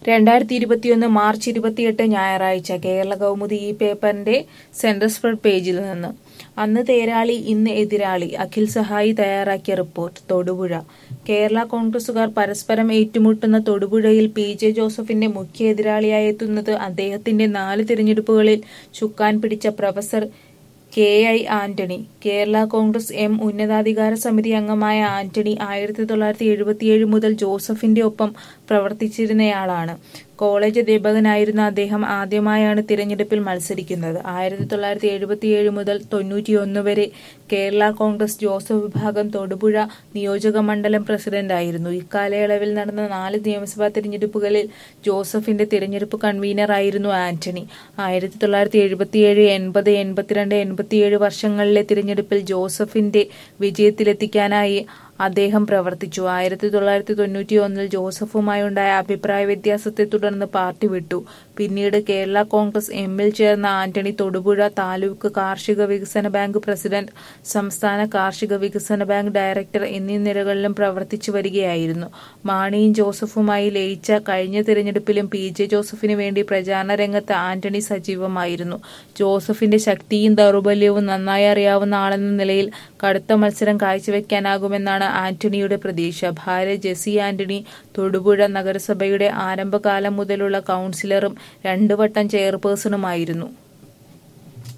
രണ്ടായിരത്തി ഇരുപത്തിയൊന്ന് മാർച്ച് ഇരുപത്തിയെട്ട് ഞായറാഴ്ച കേരള കൗമുദി ഈ പേപ്പറിന്റെ സെന്റർ സ്പ്രെഡ് പേജിൽ നിന്ന് അന്ന് തേരാളി ഇന്ന് എതിരാളി അഖിൽ സഹായി തയ്യാറാക്കിയ റിപ്പോർട്ട് തൊടുപുഴ കേരള കോൺഗ്രസുകാർ പരസ്പരം ഏറ്റുമുട്ടുന്ന തൊടുപുഴയിൽ പി ജെ ജോസഫിന്റെ മുഖ്യ എതിരാളിയായി എത്തുന്നത് അദ്ദേഹത്തിന്റെ നാല് തിരഞ്ഞെടുപ്പുകളിൽ ചുക്കാൻ പിടിച്ച professor K I Antony Kerala Congress M ഉന്നതാധികാര സമിതി അംഗമായ ആന്റണി ആയിരത്തി തൊള്ളായിരത്തി എഴുപത്തിയേഴ് മുതൽ ജോസഫിന്റെ ഒപ്പം പ്രവർത്തിച്ചിരുന്നയാളാണ് കോളേജ് അധ്യാപകനായിരുന്ന അദ്ദേഹം ആദ്യമായാണ് തിരഞ്ഞെടുപ്പിൽ മത്സരിക്കുന്നത് ആയിരത്തി തൊള്ളായിരത്തി എഴുപത്തിയേഴ് മുതൽ തൊണ്ണൂറ്റിയൊന്ന് വരെ കേരള കോൺഗ്രസ് ജോസഫ് വിഭാഗം തൊടുപുഴ നിയോജക മണ്ഡലം പ്രസിഡന്റായിരുന്നു ഇക്കാലയളവിൽ നടന്ന നാല് നിയമസഭാ തിരഞ്ഞെടുപ്പുകളിൽ ജോസഫിന്റെ തിരഞ്ഞെടുപ്പ് കൺവീനറായിരുന്നു ആന്റണി ആയിരത്തി തൊള്ളായിരത്തി എഴുപത്തിയേഴ് എൺപത് എൺപത്തിരണ്ട് എൺപത്തിയേഴ് വർഷങ്ങളിലെ തിരഞ്ഞെടുപ്പിൽ ജോസഫിന്റെ വിജയത്തിലെത്തിക്കാനായി അദ്ദേഹം പ്രവർത്തിച്ചു ആയിരത്തി തൊള്ളായിരത്തി തൊണ്ണൂറ്റി ഒന്നിൽ ജോസഫുമായുണ്ടായ അഭിപ്രായ വ്യത്യാസത്തെ തുടർന്ന് പാർട്ടി വിട്ടു പിന്നീട് കേരള കോൺഗ്രസ് എമ്മിൽ ചേർന്ന ആന്റണി തൊടുപുഴ താലൂക്ക് കാർഷിക വികസന ബാങ്ക് പ്രസിഡന്റ് സംസ്ഥാന കാർഷിക വികസന ബാങ്ക് ഡയറക്ടർ എന്നീ നിലകളിലും പ്രവർത്തിച്ചു വരികയായിരുന്നു മാണിയും ജോസഫുമായി ലയിച്ച കഴിഞ്ഞ തിരഞ്ഞെടുപ്പിലും പി ജെ ജോസഫിന് വേണ്ടി പ്രചാരണ രംഗത്ത് ആന്റണി സജീവമായിരുന്നു ജോസഫിന്റെ ശക്തിയും ദൗർബല്യവും നന്നായി അറിയാവുന്ന ആളെന്ന നിലയിൽ കടുത്ത മത്സരം കാഴ്ചവെക്കാനാകുമെന്നാണ് ആന്റണിയുടെ പ്രതീക്ഷ ഭാര്യ ജെസി ആന്റണി തൊടുപുഴ നഗരസഭയുടെ ആരംഭകാലം മുതലുള്ള കൗൺസിലറും രണ്ടു വട്ടം ചെയർപേഴ്സണുമായിരുന്നു